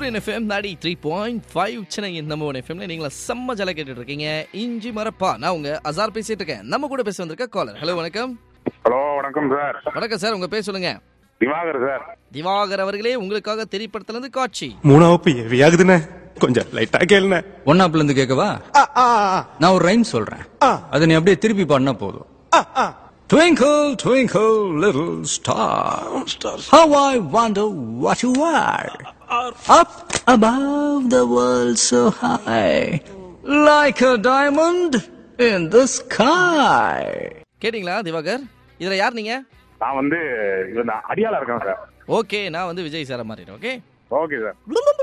சூரியன் FM ninety three point five Chennai நம்ம one எஃப்எம்ல நீங்களா செம்ம ஜல கேட்டுட்டு இருக்கீங்க இஞ்சி மரப்பா நான் உங்க அசார் பேசிட்டு இருக்கேன் நம்ம கூட பேச வந்திருக்க காலர் ஹலோ வணக்கம் ஹலோ வணக்கம் சார் வணக்கம் சார் உங்க பேர் சொல்லுங்க திவாகர் சார் திவாகர் அவர்களே உங்களுக்காக திரைப்படத்துல இருந்து காட்சி மூணாவது ஹெவி ஆகுதுண்ணே கொஞ்சம் லைட்டா கேளுண்ணே ஒன்னாப்ல இருந்து கேட்கவா ஆ, ஆ, நான் ஒரு ரைம் சொல்றேன் ஆ. அதை நீ அப்படியே திருப்பி பாடினா போதும் ஆ, ஆ. Twinkle, twinkle, little star. How I wonder what you are. Up above the world so high. Like a diamond in the sky. கேட்டிங்களா திவாகர் இதுல யார் நீங்க நான் வந்து இது நான் அடியாளா இருக்கேன் சார் ஓகே நான் வந்து விஜய் சார மாதிரி ஓகே ஓகே சார்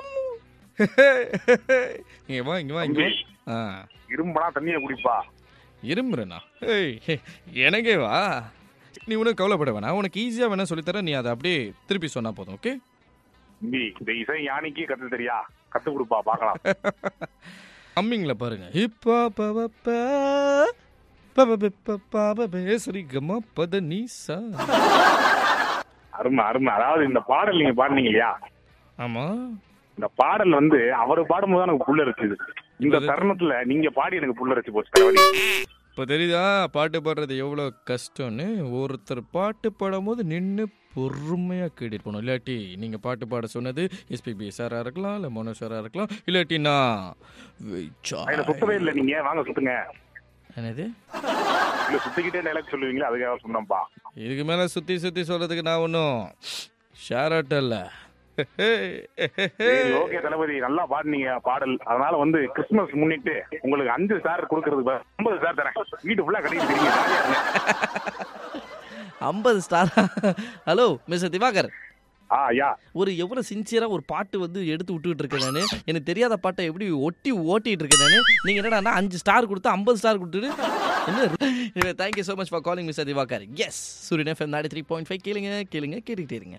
இங்க வா இங்க வா இங்க வா ஆ இரும்புனா தண்ணியை குடிப்பா இரும்புறேண்ணா ஏய் எனக்கே வா நீ ஒன்றும் கவலைப்பட வேணாம் உனக்கு ஈஸியாக வேணா சொல்லித்தரேன் நீ அதை அப்படியே திருப்பி சொன்னா போதும் ஓகே தம்பி இந்த இசை யானைக்கு கத்து தெரியா கத்து கொடுப்பா பார்க்கலாம் அம்மிங்கள பாருங்க இப்பா பவப்ப பவபப்ப சரி கம பத நீசா அருமை அருமை அதாவது இந்த பாடல் நீங்க பாடுனீங்க இல்லையா ஆமா இந்த பாடல் வந்து அவர் பாடும்போது தான் எனக்கு புள்ள இருக்குது இந்த தருணத்துல நீங்க பாடி எனக்கு புள்ள வச்சு போச்சு தலைவலி. இப்போ தெரியுதா பாட்டு பாடுறது எவ்வளோ கஷ்டம்னு ஒருத்தர் பாட்டு பாடும்போது நின்று பொறுமையாக கேட்டுட்டு போகணும் இல்லாட்டி நீங்கள் பாட்டு பாட சொன்னது எஸ்பிபி சாராக இருக்கலாம் இல்லை மனோ சாராக இருக்கலாம் இல்லாட்டி நான் விஜய். அதுல சுத்தவே இல்லை நீங்க வாங்க சுத்துங்க என்னது இல்ல சுத்திக்கிட்டே டைலாக் சொல்லுவீங்களா அதுக்காக சொன்னேன்ப்பா இதுக்கு மேலே சுற்றி சுற்றி சொல்கிறதுக்கு நான் ஒன்றும் ஷேராட்ட இல்லை சரி ஓகே தளபதி நல்லா பாடுனீங்க பாடல் அதனால வந்து கிறிஸ்துமஸ் முன்னிட்டு உங்களுக்கு அஞ்சு ஸ்டார் கொடுக்கறதுக்கு பதிலா ஐம்பது ஸ்டார் தரேன் வீட்டு ஃபுல்லா கட்டிட்டு இருக்கீங்க ஜாலியா இருங்க. ஐம்பது ஸ்டார் ஹலோ மிஸ்டர் திவாகர் ஆ யா ஒரு எவ்வளோ சின்சியராக ஒரு பாட்டு வந்து எடுத்து விட்டுக்கிட்டு இருக்கேன் நான் எனக்கு தெரியாத பாட்டை எப்படி ஒட்டி ஓட்டிட்டு இருக்கேன் நான் நீங்கள் என்னடா அஞ்சு ஸ்டார் கொடுத்து ஐம்பது ஸ்டார் கொடுத்துட்டு என்ன thank you so much for calling mister Diwakar yes Suryan FM ninety three point five கேளுங்க கேளுங்க கேட்டுக்கிட்டே இருங்க